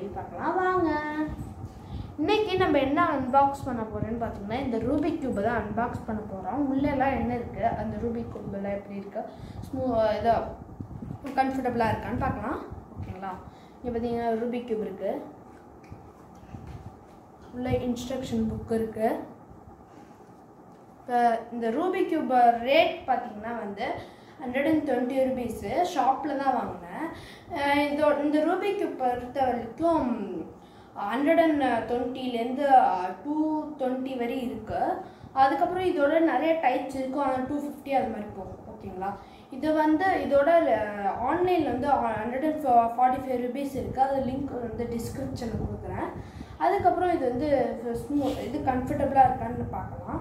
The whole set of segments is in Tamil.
அப்படின்னு பார்க்கலாம் வாங்க இன்னைக்கு நம்ம என்ன அன்பாக்ஸ் பண்ண போறோம்னு பார்த்தீங்கன்னா இந்த ரூபிக் கியூபை தான் அன்பாக்ஸ் பண்ண போகிறோம் உள்ளெல்லாம் என்ன இருக்குது அந்த ரூபிக் கியூபெல்லாம் எப்படி இருக்குது ஸ்மூ இதோ கம்ஃபர்டபுளாக இருக்கான்னு பார்க்கலாம் ஓகேங்களா இங்கே பார்த்தீங்கன்னா ரூபிக் கியூப் இருக்குது உள்ள இன்ஸ்ட்ரக்ஷன் புக் இருக்குது இப்போ இந்த ரூபிக் கியூப் ரேட் பார்த்தீங்கன்னா வந்து ஹண்ட்ரட் அண்ட் டுவெண்ட்டி ருபீஸு ஷாப்பில் தான் வாங்கினேன் அஹ் இதோ இந்த ரூபிக் கியூப் பொறுத்த வரைக்கும் ஹண்ட்ரட் அண்ட் டுவெண்ட்டிலேருந்து டூ டுவெண்ட்டி வரை இருக்குது அதுக்கப்புறம் இதோட நிறைய டைப்ஸ் இருக்கும் டூ ஃபிஃப்டி அது மாதிரி போகும் ஓகேங்களா இது வந்து இதோட ஆன்லைனில் வந்து hundred and forty five rupees இருக்குது அது லிங்க் வந்து டிஸ்கிரிப்ஷனில் கொடுக்குறேன் அதுக்கப்புறம் இது வந்து ஸ்மூ இது கம்ஃபர்டபுளாக இருக்கான்னு பார்க்கலாம்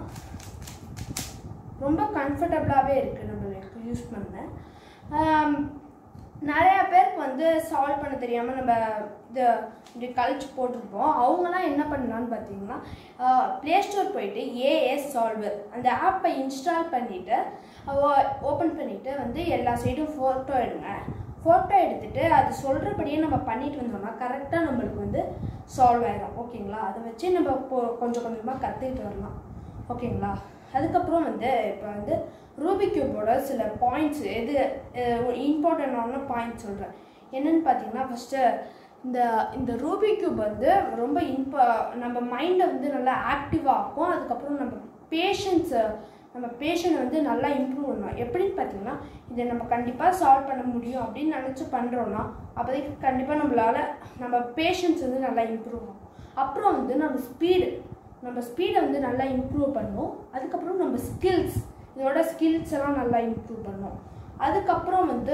ரொம்ப கம்ஃபர்டபுளாகவே இருக்குது நம்மளுக்கு யூஸ் பண்ண ஆம், நிறையா பேருக்கு வந்து சால்வ் பண்ண தெரியாமல் நம்ம இது இப்படி கழிச்சு போட்டிருப்போம் அவங்களாம் என்ன பண்ணலான்னு பார்த்தீங்கன்னா ப்ளே ஸ்டோர் போயிட்டு ஏஎஸ் சால்வர் அந்த ஆப்பை இன்ஸ்டால் பண்ணிவிட்டு ஓப்பன் பண்ணிவிட்டு வந்து எல்லா சைடும் ஃபோட்டோ எடுங்க ஃபோட்டோ எடுத்துட்டு அது சொல்கிறபடியே நம்ம பண்ணிட்டு வந்தோம்னா கரெக்டாக நம்மளுக்கு வந்து சால்வ் ஆயிடும் ஓகேங்களா அதை வச்சு நம்ம இப்போ கொஞ்சம் கொஞ்சமாக கற்றுக்கிட்டு வரலாம் ஓகேங்களா அதுக்கப்புறம் வந்து இப்போ வந்து ரூபிக் கியூபோட சில பாயிண்ட்ஸ் எது இம்பார்ட்டண்டான பாயிண்ட்ஸ் சொல்கிறேன் என்னன்னு பார்த்தீங்கன்னா ஃபஸ்ட்டு இந்த இந்த ரூபிக் கியூப் வந்து ரொம்ப இம்பா நம்ம மைண்டை வந்து நல்லா ஆக்டிவாக ஆக்கும் அதுக்கப்புறம் நம்ம பேஷன்ஸை நம்ம பேஷனை வந்து நல்லா இம்ப்ரூவ் பண்ணலாம் எப்படின்னு பார்த்தீங்கன்னா இதை நம்ம கண்டிப்பாக சால்வ் பண்ண முடியும் அப்படின்னு நினச்சி பண்ணுறோன்னா அப்போதைக்கு கண்டிப்பாக நம்மளால நம்ம பேஷன்ஸ் வந்து நல்லா இம்ப்ரூவ் ஆகும் அப்புறம் வந்து நம்ம ஸ்பீடு நம்ம ஸ்பீடை வந்து நல்லா இம்ப்ரூவ் பண்ணும் அதுக்கப்புறம் நம்ம ஸ்கில்ஸ் இதோட ஸ்கில்ஸ் எல்லாம் நல்லா இம்ப்ரூவ் பண்ணும் அதுக்கப்புறம் வந்து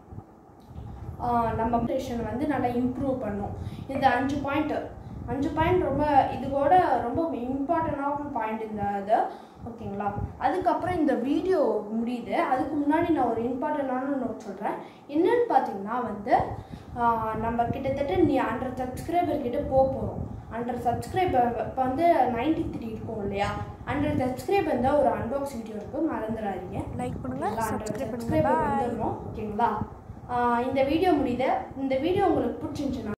ஆஹ், நம்ம பேஷன் வந்து நல்லா இம்ப்ரூவ் பண்ணும் இந்த அஞ்சு பாயிண்ட் அஞ்சு பாயிண்ட் ரொம்ப இதோட ரொம்ப இம்பார்ட்டண்டான பாயிண்ட் இந்த இது ஓகேங்களா அதுக்கப்புறம் இந்த வீடியோ முடியுது அதுக்கு முன்னாடி நான் ஒரு இம்பார்ட்டண்டான நோட் சொல்கிறேன் என்னன்னு பார்த்தீங்கன்னா வந்து ஆஹ், நம்ம கிட்டத்தட்ட நீ ஹண்ட்ரட் சப்ஸ்கிரைபர் கிட்ட போக போகிறோம் ஹண்ட்ரட் சப்ஸ்கிரைபர் இப்போ வந்து நைன்டி த்ரீ இருக்கும் இல்லையா ஹண்ட்ரட் சப்ஸ்கிரைபர் இருந்தால் ஒரு அன்பாக்ஸ் வீடியோ இருக்கும் மறந்துடாதீங்க லைக் பண்ணுங்க ஓகேங்களா? 100 சப்ஸ்கிரைப் பண்ணுங்க subscriber பாய் வந்துடணும் ஓகேங்களா ஆஹ் இந்த வீடியோ முடியுது இந்த வீடியோ உங்களுக்கு பிடிச்சிருந்துச்சுன்னா